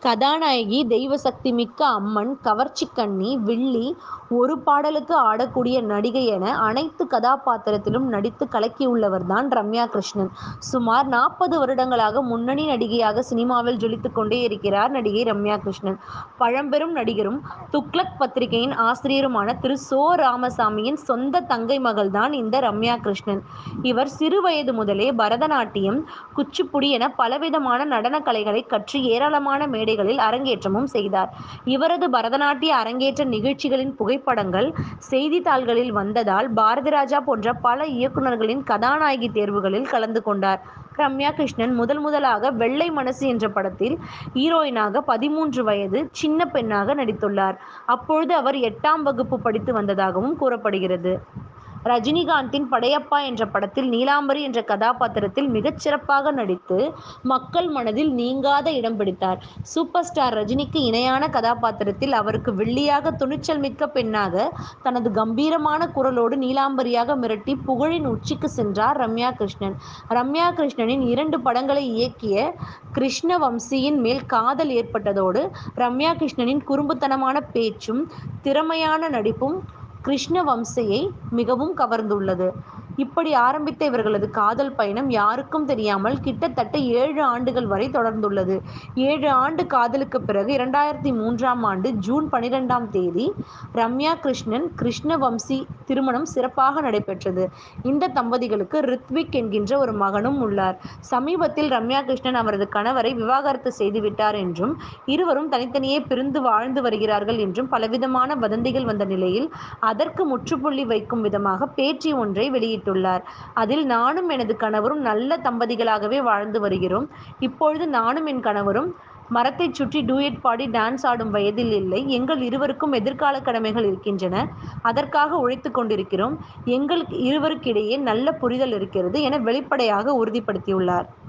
கதாநாயகி தெய்வ சக்தி மிக்க அம்மன் கவர்ச்சிக்கன்னி வில்லி ஒரு பாடலுக்கு ஆடக்கூடிய நடிகை என அனைத்து கதாபாத்திரத்திலும் நடித்து கலக்கியுள்ளவர் தான் ரம்யா கிருஷ்ணன் சுமார் நாற்பது வருடங்களாக முன்னணி நடிகையாக சினிமாவில் ஜொலித்துக் கொண்டே இருக்கிறார் நடிகை ரம்யா கிருஷ்ணன் பழம்பெரும் நடிகரும் துக்ளக் பத்திரிகையின் ஆசிரியருமான திரு சோ ராமசாமியின் சொந்த தங்கை மகள் தான் இந்த ரம்யா கிருஷ்ணன் இவர் சிறு வயது முதலே பரதநாட்டியம் குச்சிப்புடி என பலவிதமான நடன கலைகளை கற்று ஏராளமான மேடைகளில் அரங்கேற்றமும் செய்தார் இவரது பரதநாட்டிய அரங்கேற்ற நிகழ்ச்சிகளின் புகைப்படங்கள் செய்தித்தாள்களில் வந்ததால் பாரதி ராஜா போன்ற பல இயக்குநர்களின் கதாநாயகி தேர்வுகளில் கலந்து கொண்டார் ரம்யா கிருஷ்ணன் முதல் முதலாக வெள்ளை மனசு என்ற படத்தில் ஹீரோயினாக பதிமூன்று வயது சின்ன பெண்ணாக நடித்துள்ளார் அப்பொழுது அவர் எட்டாம் வகுப்பு படித்து வந்ததாகவும் கூறப்படுகிறது ரஜினிகாந்தின் படையப்பா என்ற படத்தில் நீலாம்பரி என்ற கதாபாத்திரத்தில் மிகச் சிறப்பாக நடித்து மக்கள் மனதில் நீங்காத இடம் பிடித்தார் சூப்பர் ஸ்டார் ரஜினிக்கு இணையான கதாபாத்திரத்தில் அவருக்கு வெள்ளியாக துணிச்சல் மிக்க பெண்ணாக தனது கம்பீரமான குரலோடு நீலாம்பரியாக மிரட்டி புகழின் உச்சிக்கு சென்றார் ரம்யா கிருஷ்ணன் ரம்யா கிருஷ்ணனின் இரண்டு படங்களை இயக்கிய கிருஷ்ண வம்சியின் மேல் காதல் ஏற்பட்டதோடு ரம்யா கிருஷ்ணனின் குறும்புத்தனமான பேச்சும் திறமையான நடிப்பும் கிருஷ்ண வம்சையை மிகவும் கவர்ந்துள்ளது இப்படி ஆரம்பித்த இவர்களது காதல் பயணம் யாருக்கும் தெரியாமல் கிட்டத்தட்ட ஏழு ஆண்டுகள் வரை தொடர்ந்துள்ளது ஏழு ஆண்டு காதலுக்கு பிறகு இரண்டாயிரத்தி மூன்றாம் ஆண்டு ஜூன் பனிரெண்டாம் தேதி ரம்யா கிருஷ்ணன் கிருஷ்ண வம்சி திருமணம் சிறப்பாக நடைபெற்றது இந்த தம்பதிகளுக்கு ரித்விக் என்கின்ற ஒரு மகனும் உள்ளார் சமீபத்தில் ரம்யா கிருஷ்ணன் அவரது கணவரை விவாகரத்து செய்துவிட்டார் என்றும் இருவரும் தனித்தனியே பிரிந்து வாழ்ந்து வருகிறார்கள் என்றும் பலவிதமான வதந்திகள் வந்த நிலையில் அதற்கு முற்றுப்புள்ளி வைக்கும் விதமாக பேட்டி ஒன்றை வெளியிட்டார் வெளியிட்டுள்ளார் அதில் நானும் எனது கணவரும் நல்ல தம்பதிகளாகவே வாழ்ந்து வருகிறோம் இப்பொழுது நானும் என் கணவரும் மரத்தை சுற்றி டூயட் பாடி டான்ஸ் ஆடும் வயதில் இல்லை எங்கள் இருவருக்கும் எதிர்கால கடமைகள் இருக்கின்றன அதற்காக உழைத்து கொண்டிருக்கிறோம் எங்களுக்கு இருவருக்கிடையே நல்ல புரிதல் இருக்கிறது என வெளிப்படையாக உறுதிப்படுத்தியுள்ளார்